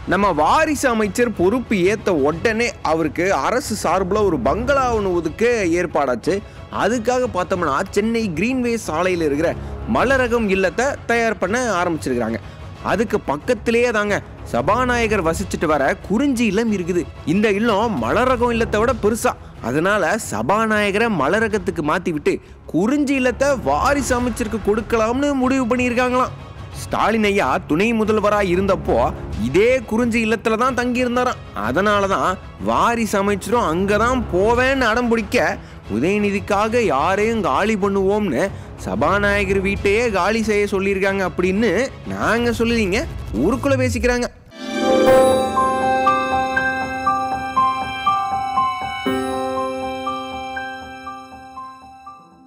நம்ம வாரிசு அமைச்சர் பொறுப்பு ஏத்த உடனே அவருக்கு அரசு சார்பில் ஒரு பங்களா ஒன்று ஒதுக்க ஏற்பாடாச்சு அதுக்காக பார்த்தோம்னா சென்னை கிரீன்வே சாலையில் இருக்கிற மலரகம் இல்லத்தை தயார் பண்ண ஆரம்பிச்சிருக்கிறாங்க அதுக்கு பக்கத்திலேயே தாங்க சபாநாயகர் வசிச்சுட்டு வர குறிஞ்சி இல்லம் இருக்குது இந்த இல்லம் மலரகம் இல்லத்தை விட பெருசா அதனால சபாநாயகரை மலரகத்துக்கு மாத்தி விட்டு குறிஞ்சி இல்லத்தை வாரிசு அமைச்சருக்கு கொடுக்கலாம்னு முடிவு பண்ணியிருக்காங்களாம் ஸ்டாலின் ஐயா துணை முதல்வராக இருந்தப்போ இதே குறிஞ்சி இல்லத்துல தான் தங்கி இருந்தாராம் அதனால தான் வாரிசு அமைச்சரும் அங்கே தான் போவேன்னு அடம் பிடிக்க உதயநிதிக்காக யாரையும் காலி பண்ணுவோம்னு சபாநாயகர் வீட்டையே காலி செய்ய சொல்லியிருக்காங்க அப்படின்னு நாங்கள் சொல்லலீங்க ஊருக்குள்ளே பேசிக்கிறாங்க